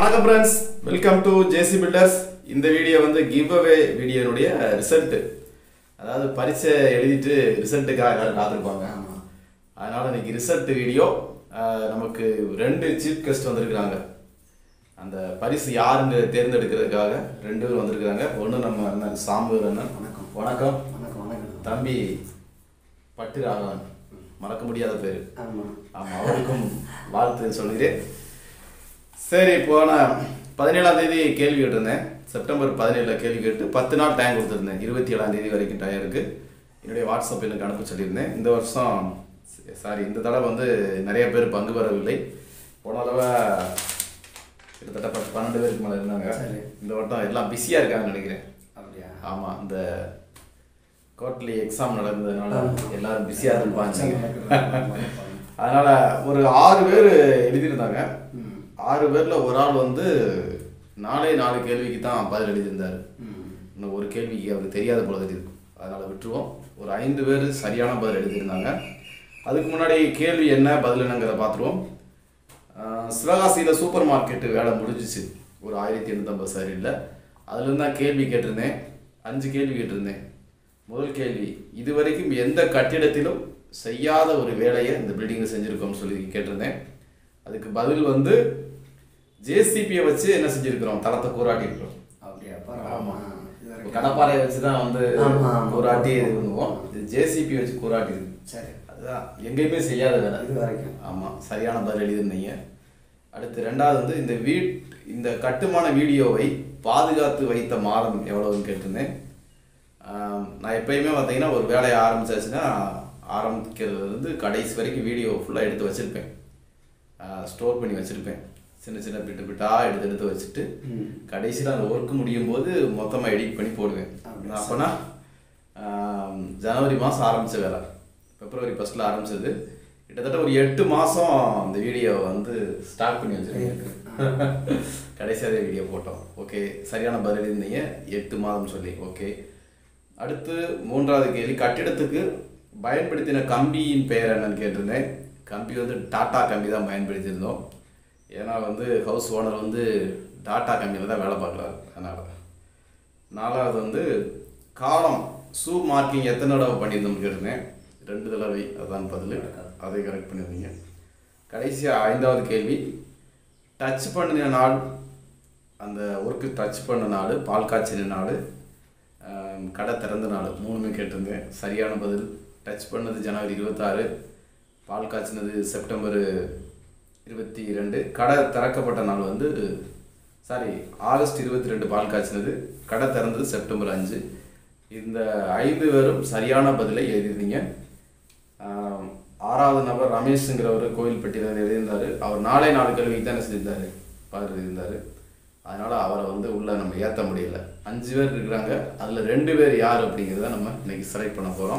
வணக்கம் friends welcome to JC builders இந்த video வந்து கிவ் அவே வீடியோனுடைய ரிசல்ட் அதாவது பரீட்சை எழுதிட்டு ரிசல்ட்டுக்காக எல்லாரும் காத்திருப்பாங்க ஆமா. அதனால இன்னைக்கு ரிசல்ட் வீடியோ நமக்கு ரெண்டு சீஃப் கெஸ்ட் வந்திருக்கிறாங்க அந்த பரிசு யாருன்னு தேர்ந்தெடுக்கிறதுக்காக ரெண்டு பேர் வந்திருக்கிறாங்க ஒன்று நம்ம அண்ணன் சாம்பூர் அண்ணன் வணக்கம். வணக்கம் வணக்கம் வணக்கம் தம்பி பட்டு ராகவன் மறக்க முடியாத பேர் ஆமா ஆமாம் அவருக்கும் வாழ்த்து சொல்கிறேன் சரி போன பதினேழாம் தேதி கேள்வி கேட்டிருந்தேன் செப்டம்பர் பதினேழில் கேள்வி கேட்டு பத்து நாள் டைம் கொடுத்துருந்தேன் இருபத்தி ஏழாம் தேதி வரைக்கும் டைம் இருக்கு என்னுடைய வாட்ஸ்அப் எனக்கு அனுப்ப சொல்லியிருந்தேன் இந்த வருஷம் சாரி இந்த தடவை வந்து நிறைய பேர் பங்கு பெறவில்லை போன தடவை கிட்டத்தட்ட பத்து பன்னெண்டு பேருக்கு மேலே இருந்தாங்க சரி. இந்த வட்டம் எல்லாம் பிஸியாக இருக்காங்கன்னு நினைக்கிறேன் அப்படியா ஆமாம் இந்த குவார்டர்லி எக்ஸாம் நடந்ததுனால எல்லாரும் பிஸியாக இருப்பாங்க அதனால ஒரு ஆறு பேர் எழுதியிருந்தாங்க ம். ஆறு பேர்ல ஒரு ஆள் வந்து நாலே நாலு கேள்விக்கு தான் பதில் எழுதியிருந்தாரு ம். இன்னும் ஒரு கேள்விக்கு அவருக்கு தெரியாத போல தெரியுது அதனால விட்டுருவோம் ஒரு ஐந்து பேர் சரியான பதில் எழுதியிருந்தாங்க அதுக்கு முன்னாடி கேள்வி என்ன பதில் என்னங்கிறத பார்த்துருவோம் ஆஹ் சிவகாசியில் சூப்பர் மார்க்கெட்டு வேலை முடிஞ்சிச்சு ஒரு ஆயிரத்தி எண்ணூற்றம்பது சரியில் அதுலேருந்து தான் கேள்வி கேட்டிருந்தேன் அஞ்சு கேள்வி கேட்டிருந்தேன் முதல் கேள்வி இதுவரைக்கும் எந்த கட்டிடத்திலும் செய்யாத ஒரு வேலையை இந்த பில்டிங்கில் செஞ்சுருக்கோம்னு சொல்லி கேட்டிருந்தேன் அதுக்கு பதில் வந்து ஜேசிபியை வச்சு என்ன செஞ்சுருக்கிறோம் தளத்தை கூறாட்டி இருக்கிறோம் அப்படியா ஆமா. பரவாயில்ல இது வரைக்கும். கடப்பாறையை வச்சு தான் வந்து ஆமா, ஆமா. கூறாட்டி இது பண்ணுவோம் இது ஜேசிபி வச்சு கூறாட்டி இருக்கு சரி அதுதான் எங்கேயுமே செய்யாத வேலை இது வரைக்கும் ஆமாம் சரியான பதில் எழுதிருந்தீங்க அடுத்து ரெண்டாவது வந்து இந்த வீட் இந்த கட்டுமான வீடியோவை பாதுகாத்து வைத்த மாதம் எவ்வளவுன்னு கேட்டிருந்தேன் ஆம், நான் எப்பயுமே பார்த்தீங்கன்னா ஒரு வேலையை ஆரம்பிச்சாச்சுன்னா ஆரம்பிக்கிறது வந்து கடைசி வரைக்கும் வீடியோ ஃபுல்லாக எடுத்து வச்சுருப்பேன் ஸ்டோர் பண்ணி வச்சுருப்பேன் சின்ன சின்ன பிட்டு பிட்டாக எடுத்து எடுத்து வச்சுட்டு ம். கடைசியில் அந்த ஒர்க் முடியும் போது மொத்தமாக எடிட் பண்ணி போடுவேன் அப்படி. அப்போனா ஆம், ஜனவரி மாதம் ஆரம்பித்த வேலை பிப்ரவரி ஃபஸ்ட்டில் ஆரம்பிச்சது கிட்டத்தட்ட ஒரு எட்டு மாதம் அந்த வீடியோ வந்து ஸ்டார்ட் பண்ணி வச்சுருக்கேன் கடைசியாக வீடியோ போட்டோம் ஓகே சரியான பதில் இருந்தீங்க எட்டு மாதம் சொல்லி ஓகே அடுத்து மூன்றாவது கேள்வி கட்டிடத்துக்கு பயன்படுத்தின கம்பியின் பெயர் என்னன்னு கேட்டிருந்தேன் கம்பி வந்து டாட்டா கம்பி தான் பயன்படுத்தியிருந்தோம் ஏன்னா வந்து ஹவுஸ் ஓனர் வந்து டாட்டா கம்பியில் தான் வேலை பார்க்குறாரு அதனால் நாலாவது வந்து காலம் ஷூ மார்க்கிங் எத்தனை தடவை பண்ணியிருந்தோம்னு கேட்டிருந்தேன் ரெண்டு தடவை அதான் பதில் அதை கரெக்ட் பண்ணியிருந்தீங்க கடைசியாக ஐந்தாவது கேள்வி டச் பண்ணின நாள் அந்த ஒர்க்கு டச் பண்ண நாள் பால் காய்ச்சின நாள் ஆம், கடை திறந்த நாள் மூணுமே கேட்டிருந்தேன் சரியான பதில் டச் பண்ணது ஜனவரி இருபத்தாறு பால் காய்ச்சினது செப்டம்பர் இருபத்தி ரெண்டு கடை திறக்கப்பட்ட நாள் வந்து சாரி ஆகஸ்ட் இருபத்தி ரெண்டு பால் காய்ச்சினது கடை திறந்தது செப்டம்பர் அஞ்சு இந்த ஐந்து பேரும் சரியான பதிலை எழுதியிருந்தீங்க ஆம், ஆறாவது நபர் ரமேஷுங்கிறவர் கோயில்பட்டியில் எழுதியிருந்தார் அவர் நாளை நாலு கேள்விக்கு தான் என்ன செஞ்சிருந்தாரு பதில் எழுதியிருந்தாரு அதனால அவரை வந்து உள்ள நம்ம ஏற்ற முடியல அஞ்சு பேர் இருக்கிறாங்க அதில் ரெண்டு பேர் யார் அப்படிங்கிறத நம்ம இன்னைக்கு செலக்ட் பண்ண போகிறோம்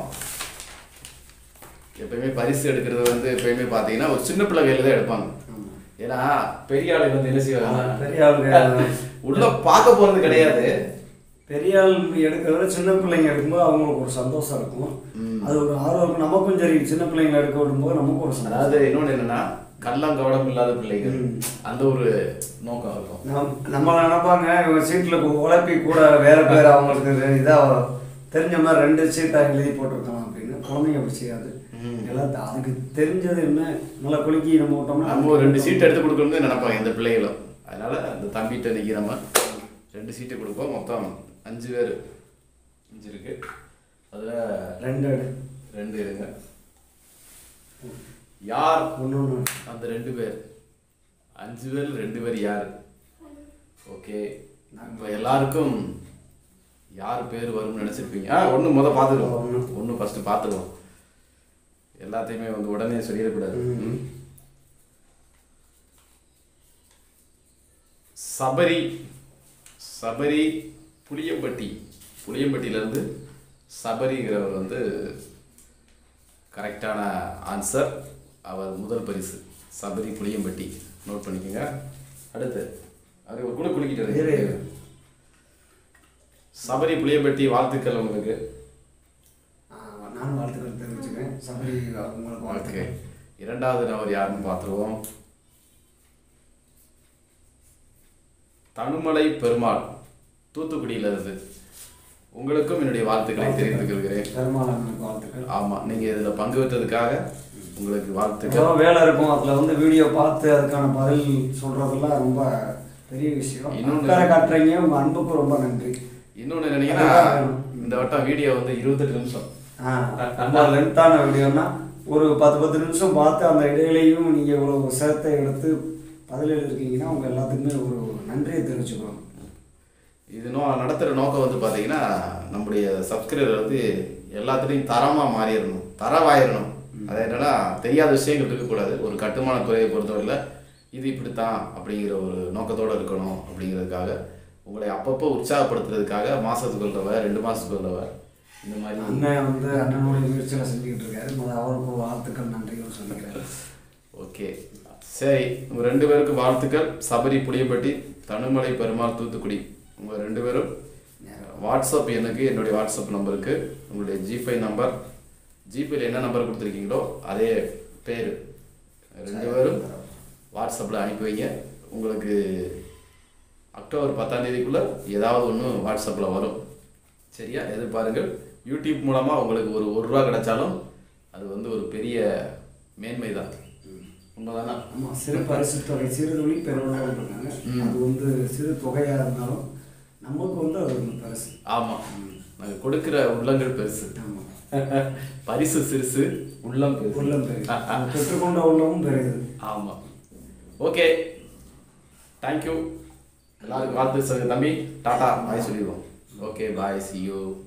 எப்பயுமே பரிசு எடுக்கிறது வந்து எப்பயுமே பார்த்தீங்கன்னா ஒரு சின்ன பிள்ளை கையில் தான் எடுப்பாங்க ஆமா. ஏன்னா பெரிய ஆளுக்கு வந்து என்ன செய்வாங்க பெரிய ஆளுங்க உள்ள பார்க்க போறது கிடையாது பெரிய ஆள் எடுக்கிறத சின்ன பிள்ளைங்க எடுக்கும்போது அவங்களுக்கு ஒரு சந்தோஷம் இருக்கும் ம். அது ஒரு ஆர்வம் இருக்கும் நமக்கும் சரி சின்ன பிள்ளைங்களை எடுக்க விடும்போது நமக்கும் ஒரு சந்தோஷம் அதாவது இன்னொன்று என்னன்னா கள்ளம் கவடம் இல்லாத பிள்ளைகள் ம். அந்த ஒரு நோக்கம் இருக்கும் நம் நம்மளை நினைப்பாங்க இவங்க சீட்டில் உழைப்பி கூட வேற பேர் அவங்களுக்கு இதாக தெரிஞ்ச மாதிரி ரெண்டு சீட்டாக எழுதி போட்டிருக்கலாம் அப்படின்னு குழந்தைங்க அப்படி செய்யாது ம். எல்லாம் த- அதுக்கு தெரிஞ்சது என்ன நல்லா குலுக்கி நம்ம விட்டோம்னா நம்ம ஒரு ரெண்டு சீட் எடுத்து கொடுக்கணும்னு நினைப்பாங்க இந்த பிள்ளைகளும் அதனால அந்த தம்பிகிட்ட இன்னைக்கு நம்ம ரெண்டு சீட்டு கொடுப்போம் மொத்தம் அஞ்சு பேர் அஞ்சு இருக்கு அதுல ரெண்டு எடு ரெண்டு இருங்க யார் ஒன்று ஒன்று அந்த ரெண்டு பேர் அஞ்சு பேர் ரெண்டு பேர் யார் ஓகே இப்போ எல்லாருக்கும் யார் பேர் வரும்னு நினச்சிருப்பீங்க ஆ ஒன்று முத பார்த்துருவோம் ஒண்ணு. ஒன்று ஃபஸ்ட்டு பார்த்துருவோம் எல்லாத்தையுமே வந்து உடனே சொல்லிடக்கூடாது ம். ம். சபரி சபரி புளியம்பட்டி புளியம்பட்டியிலேருந்து சபரிங்கிறவர் வந்து கரெக்டான ஆன்சர் அவர் முதல் பரிசு சபரி புளியம்பட்டி நோட் பண்ணிக்கோங்க அடுத்து அது ஒரு கூட குளிக்கிட்டு இரு. சபரி புளியம்பட்டி வாழ்த்துக்கள் உங்களுக்கு ஆ, நானும் வாழ்த்துக்கள் தெரிவிச்சுக்கிறேன் சபரி உங்களுக்கு ஓகே வாழ்த்துக்கள் இரண்டாவது நபர் யாருன்னு பார்த்துருவோம் தனுமலை பெருமாள் தூத்துக்குடியில இருந்து உங்களுக்கும் என்னுடைய வாழ்த்துக்களை தெரிவித்துக் கொள்கிறேன் பெருமாளங்களுக்கு வாழ்த்துக்கள் ஆமா நீங்க இதுல பங்கு பெற்றதுக்காக உங்களுக்கு வாழ்த்துக்கள் எவ்வளோ வேலை இருக்கும் அதில் வந்து வீடியோ பார்த்து அதுக்கான பதில் சொல்றதெல்லாம் ரொம்ப பெரிய விஷயம் இன்னொன்னு- அக்கறை காட்டுறீங்க உங்கள் அன்புக்கு ரொம்ப நன்றி இன்னொன்னு என்னன்னீங்கன்னா இந்த வட்டம் வீடியோ வந்து இருபத்தெட்டு நிமிஷம் ஆ ரொம்ப லென்த்தான வீடியோனா ஒரு பத்து பத்து நிமிஷம் பார்த்து அந்த இடையிலையும் நீங்கள் இவ்வளோ சேர்த்தை எடுத்து பதில் எழுதிருக்கீங்கன்னா உங்கள் எல்லாத்துக்குமே ஒரு நன்றியை தெரிவிச்சுக்கணும் இது நோ நடத்துகிற நோக்கம் வந்து பார்த்தீங்கன்னா நம்முடைய சப்ஸ்கிரைபர் வந்து எல்லாத்துலேயும் தரமாக மாறிடணும் தரவாயிடணும் அது என்னன்னா தெரியாத விஷயங்கள் இருக்கக்கூடாது ஒரு கட்டுமான துறையை பொறுத்தவரையில் இது இப்படித்தான் அப்படிங்கிற ஒரு நோக்கத்தோடு இருக்கணும் அப்படிங்கிறதுக்காக உங்களை அப்பப்போ உற்சாகப்படுத்துறதுக்காக மாதத்துக்கு ஒரு தடவை ரெண்டு மாதத்துக்கு ஒரு தடவை இந்த மாதிரி அண்ணன் வந்து அண்ணனுடைய முயற்சியில் செஞ்சுக்கிட்டு இருக்காரு முதல்ல அவருக்கு வாழ்த்துக்கள் நன்றிகள் சொல்லிக்கிறேன் ஓகே சரி உங்கள் ரெண்டு பேருக்கு வாழ்த்துக்கள் சபரி புளியப்பட்டி தனுமலை பெருமாள் தூத்துக்குடி உங்கள் ரெண்டு பேரும் வாட்ஸ்அப் எனக்கு என்னுடைய வாட்ஸ்அப் நம்பருக்கு உங்களுடைய ஜிபே நம்பர் ஜிபேல என்ன நம்பர் கொடுத்துருக்கீங்களோ அதே பேர் ரெண்டு பேரும் வாட்ஸ்அப்பில் அனுப்பி வைங்க உங்களுக்கு அக்டோபர் பத்தாம் தேதிக்குள்ளே ஏதாவது ஒன்று வாட்ஸ்அப்பில் வரும் சரியா எதிர்பாருங்கள் யூடியூப் மூலமாக உங்களுக்கு ஒரு ஒரு ரூபா கிடைச்சாலும் அது வந்து ஒரு பெரிய மேன்மை தான் உண்மைதானா ஆமாம் சிறு பரிசு தொகை சிறு துளி பெருவளவு இருக்காங்க ம். அது வந்து சிறு தொகையாக இருந்தாலும் நமக்கு வந்து அது ஒரு பரிசு ஆமாம் நாங்கள் கொடுக்குற உள்ளங்கள் பெருசு ஆமாம் பரிசு சிறுசு உள்ளம் பெருசு உள்ளம் பெருகு அது பெற்றுக்கொண்ட உள்ளமும் பெருகுது ஆமாம் ஓகே தேங்க்யூ எல்லாருக்கும் வாழ்த்து சொல்லு தம்பி டாடா பாய் சொல்லிடுவோம் ஓகே பாய் சி யூ